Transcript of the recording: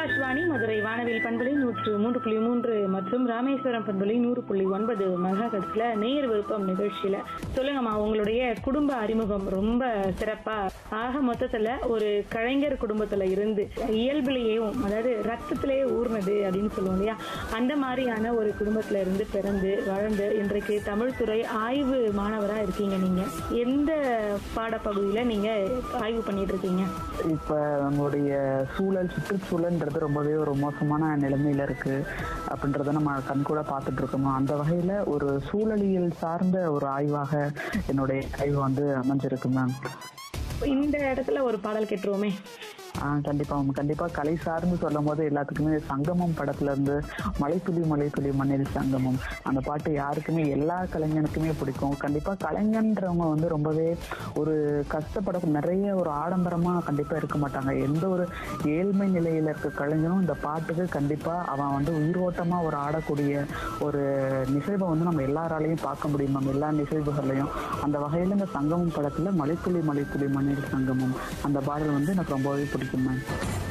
ஆகாஷ்வாணி மதுரை வானவில் பண்பலை நூற்று மூன்று புள்ளி மூன்று மற்றும் ராமேஸ்வரம் பண்பலை நூறு புள்ளி ஒன்பது மெகாஹெட்ஸ்ல நேர் விருப்பம் நிகழ்ச்சியில சொல்லுங்கம்மா உங்களுடைய குடும்ப அறிமுகம் ரொம்ப சிறப்பா ஆக மொத்தத்துல ஒரு கலைஞர் குடும்பத்துல இருந்து இயல்பிலேயும் அதாவது ரத்தத்திலேயே ஊர்னது அப்படின்னு சொல்லுவோம் இல்லையா அந்த மாதிரியான ஒரு குடும்பத்துல இருந்து பிறந்து வளர்ந்து இன்றைக்கு தமிழ் துறை ஆய்வு மாணவரா இருக்கீங்க நீங்க எந்த பாடப்பகுதியில நீங்க ஆய்வு பண்ணிட்டு இருக்கீங்க இப்ப நம்மளுடைய சூழல் சுற்றுச்சூழல்ன்றது ரொம்பவே ஒரு மோசமான நிலைமையில இருக்கு அப்படின்றத நம்ம கண்கூட பார்த்துட்டு இருக்கோம் அந்த வகையில ஒரு சூழலியல் சார்ந்த ஒரு ஆய்வாக என்னுடைய ஆய்வு வந்து அமைஞ்சிருக்கு மேம் இந்த இடத்துல ஒரு பாடல் கேட்டுருவோமே ஆஹ் கண்டிப்பா மேம். கண்டிப்பா கலை சார்ந்து சொல்லும் போது எல்லாத்துக்குமே சங்கமம் படத்துல இருந்து மலைத்துளி மலைத்துளி மண்ணில் சங்கமம் அந்த பாட்டு யாருக்குமே எல்லா கலைஞனுக்குமே பிடிக்கும் கண்டிப்பா கலைஞன்றவங்க வந்து ரொம்பவே ஒரு கஷ்டப்பட நிறைய ஒரு ஆடம்பரமா கண்டிப்பா இருக்க மாட்டாங்க எந்த ஒரு ஏழ்மை நிலையில இருக்க கலைஞனும் இந்த பாட்டுக்கு கண்டிப்பா அவன் வந்து உயிரோட்டமா ஒரு ஆடக்கூடிய ஒரு நிகழ்வை வந்து நம்ம எல்லாராலையும் பார்க்க முடியும் நம்ம எல்லா நிகழ்வுகளையும் அந்த வகையில இந்த சங்கமம் படத்துல மலைத்துளி மலைத்துளி மண்ணில் சங்கமம் அந்த பாடல் வந்து எனக்கு ரொம்பவே பிடிக்கும் மேம்